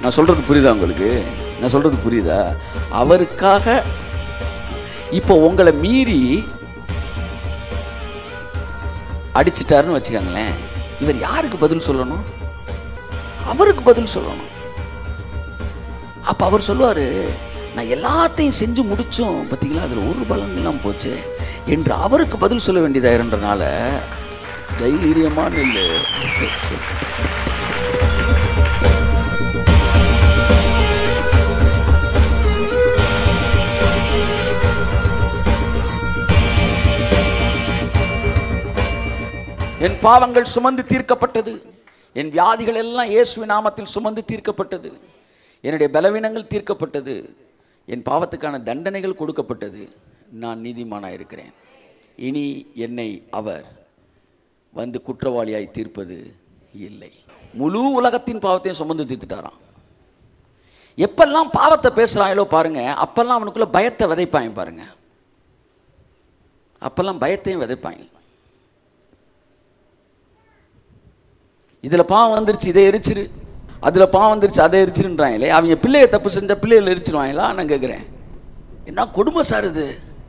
நான் சொல்றது புரியுதா உங்களுக்கு நான் சொல்றது புரியுதா அவருக்காக இப்போ உங்களை மீறி அடிச்சிட்டாருன்னு வச்சுக்கோங்களேன் இவர் யாருக்கு பதில் சொல்லணும் அவருக்கு பதில் சொல்லணும் அப்ப அவர் சொல்லுவாரு நான் எல்லாத்தையும் செஞ்சு முடிச்சோம் பார்த்தீங்களா அதுல ஒரு பலன் இல்லாம போச்சு என்று அவருக்கு பதில் சொல்ல வேண்டியதாயிருன்றனால தைரியமா நில்லு என் பாவங்கள் சுமந்து தீர்க்கப்பட்டது என் வியாதிகள் எல்லாம் இயேசுவின் நாமத்தில் சுமந்து தீர்க்கப்பட்டது என்னுடைய பலவீனங்கள் தீர்க்கப்பட்டது என் பாவத்துக்கான தண்டனைகள் கொடுக்கப்பட்டது நான் நீதிமானாக இருக்கிறேன் இனி என்னை அவர் வந்து குற்றவாளியாய் தீர்ப்பது இல்லை முழு உலகத்தின் பாவத்தையும் சுமந்து தீர்த்துட்டாராம் எப்பெல்லாம் பாவத்தை பேசுகிறாங்களோ பாருங்க அப்பெல்லாம் அவனுக்குள்ள பயத்தை விதைப்பாங்க பாருங்க அப்பெல்லாம் பயத்தையும் விதைப்பாங்க இதில் பாவம் வந்துருச்சு இதை எரிச்சிரு அதில் பாவம் வந்துருச்சு அதை எரிச்சிருன்றாங்களே அவங்க பிள்ளையை தப்பு செஞ்ச பிள்ளைகளை எரிச்சிருவாங்களா நான் கேட்குறேன் என்ன கொடுமை சார் இது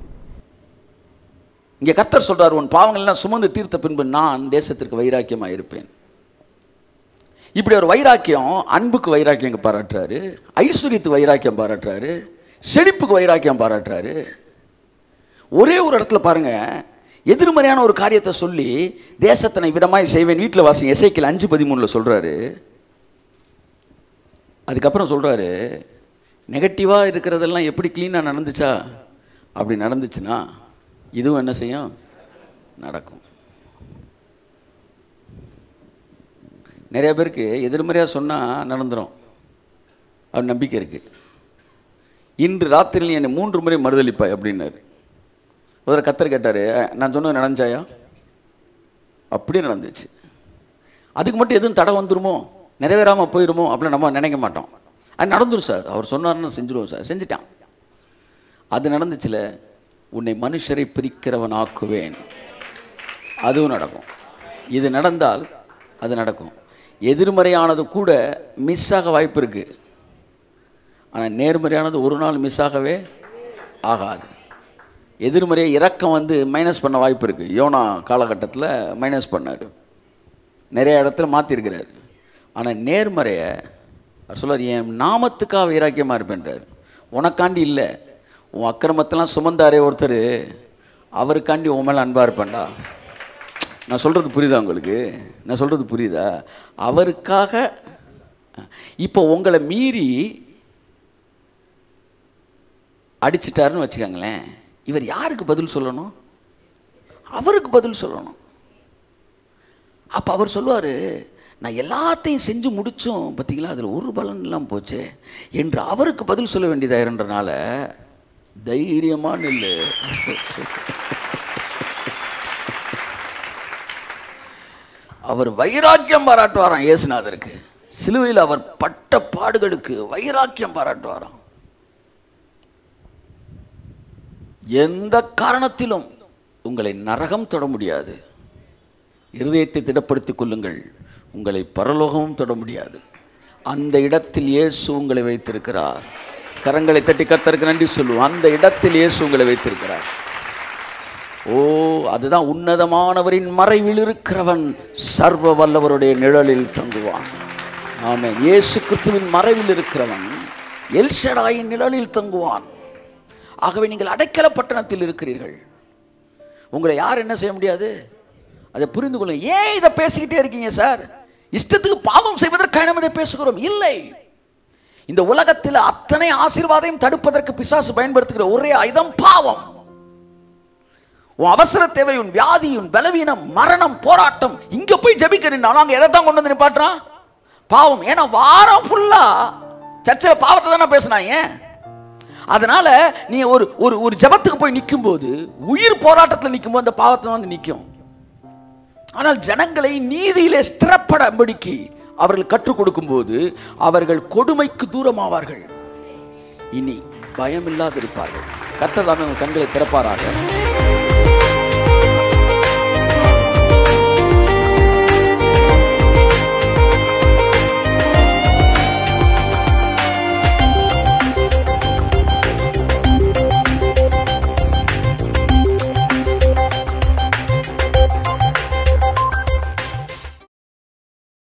இங்கே கத்தர் சொல்றார் உன் பாவங்கள் எல்லாம் சுமந்து தீர்த்த பின்பு நான் தேசத்திற்கு வைராக்கியமாக இருப்பேன் இப்படி ஒரு வைராக்கியம் அன்புக்கு வைராக்கியம் இங்கே பாராட்டுறாரு ஐஸ்வர்யத்துக்கு வைராக்கியம் பாராட்டுறாரு செழிப்புக்கு வைராக்கியம் பாராட்டுறாரு ஒரே ஒரு இடத்துல பாருங்க எதிர்மறையான ஒரு காரியத்தை சொல்லி தேசத்தனை விதமாய் செய்வேன் வீட்டில் வாசிங்க எசைக்கில் அஞ்சு பதிமூணில் சொல்றாரு அதுக்கப்புறம் சொல்றாரு நெகட்டிவாக இருக்கிறதெல்லாம் எப்படி க்ளீனாக நடந்துச்சா அப்படி நடந்துச்சுன்னா இதுவும் என்ன செய்யும் நடக்கும் நிறைய பேருக்கு எதிர்மறையாக சொன்னால் நடந்துரும் அவர் நம்பிக்கை இருக்கு இன்று ராத்திரியில் என்னை மூன்று முறை மறுதளிப்பாய் அப்படின்னாரு ஒரு கத்தர் கேட்டார் நான் சொன்னது நடந்துச்சாயா அப்படியே நடந்துச்சு அதுக்கு மட்டும் எதுவும் தடை வந்துருமோ நிறைவேறாமல் போயிடுமோ அப்படின்னு நம்ம நினைக்க மாட்டோம் அது நடந்துரும் சார் அவர் சொன்னார்னு செஞ்சுருவோம் சார் செஞ்சுட்டான் அது நடந்துச்சுல உன்னை மனுஷரை பிரிக்கிறவன் ஆக்குவேன் அதுவும் நடக்கும் இது நடந்தால் அது நடக்கும் எதிர்மறையானது கூட மிஸ் ஆக வாய்ப்பு இருக்குது ஆனால் நேர்மறையானது ஒரு நாள் மிஸ் ஆகவே ஆகாது எதிர்மறையை இறக்கம் வந்து மைனஸ் பண்ண வாய்ப்பு இருக்குது யோனா காலகட்டத்தில் மைனஸ் பண்ணார் நிறைய இடத்துல மாற்றிருக்கிறார் ஆனால் நேர்மறையை அவர் சொல்றார் என் நாமத்துக்காக வைராக்கியமாக இருப்பேன்றார் உனக்காண்டி இல்லை உன் அக்கிரமத்தெல்லாம் சுமந்தாரே ஒருத்தர் அவருக்காண்டி உன் மேலே அன்பாக இருப்பேன்டா நான் சொல்கிறது புரியுதா உங்களுக்கு நான் சொல்கிறது புரியுதா அவருக்காக இப்போ உங்களை மீறி அடிச்சிட்டாருன்னு வச்சுக்கோங்களேன் இவர் யாருக்கு பதில் சொல்லணும் அவருக்கு பதில் சொல்லணும் அப்போ அவர் சொல்லுவார் நான் எல்லாத்தையும் செஞ்சு முடித்தோம் பார்த்தீங்களா அதில் ஒரு பலன் இல்லாமல் போச்சு என்று அவருக்கு பதில் சொல்ல வேண்டியதாயிருன்றனால தைரியமாக நில்லு அவர் வைராக்கியம் பாராட்டுவாராம் இயேசுநாதருக்கு சிலுவையில் அவர் பட்ட பாடுகளுக்கு வைராக்கியம் பாராட்டுவாராம் எந்த காரணத்திலும் உங்களை நரகம் தொட முடியாது இருதயத்தை திடப்படுத்திக் கொள்ளுங்கள் உங்களை பரலோகமும் தொட முடியாது அந்த இடத்தில் இயேசு உங்களை வைத்திருக்கிறார் கரங்களை தட்டி கர்த்தருக்கு நன்றி சொல்லுவோம் அந்த இடத்தில் இயேசு உங்களை வைத்திருக்கிறார் ஓ அதுதான் உன்னதமானவரின் மறைவில் இருக்கிறவன் சர்வ வல்லவருடைய நிழலில் தங்குவான் ஆமென் இயேசு கிறிஸ்துவின் மறைவில் இருக்கிறவன் எல்ஷடாயின் நிழலில் தங்குவான் ஆகவே நீங்கள் அடைக்கல பட்டணத்தில் இருக்கிறீர்கள் உங்களை யார் என்ன செய்ய முடியாது அதை புரிந்து கொள்ளுங்க ஏன் இதை பேசிக்கிட்டே இருக்கீங்க சார் இஷ்டத்துக்கு பாவம் செய்வதற்காக நம்ம இதை பேசுகிறோம் இல்லை இந்த உலகத்தில் அத்தனை ஆசீர்வாதையும் தடுப்பதற்கு பிசாசு பயன்படுத்துகிற ஒரே ஆயுதம் பாவம் உன் அவசர தேவை உன் வியாதி உன் பலவீனம் மரணம் போராட்டம் இங்க போய் ஜெபிக்கிறீங்க நாங்க எதை தான் கொண்டு வந்து நிப்பாட்டுறான் பாவம் ஏன்னா வாரம் ஃபுல்லா சர்ச்சில் பாவத்தை தானே பேசினாங்க அதனால நீ ஒரு ஒரு ஒரு ஜபத்துக்கு போய் நிற்கும்போது உயிர் போராட்டத்தில் நிற்கும்போது அந்த பாவத்தை வந்து நிற்கும் ஆனால் ஜனங்களை நீதியிலே ஸ்திரப்படபடிக்கு அவர்கள் கற்றுக் கொடுக்கும்போது அவர்கள் கொடுமைக்கு தூரமாவார்கள் இனி பயமில்லாதிருப்பார்கள் கர்த்தர் தாமே உங்கள் கண்களை திறப்பாராக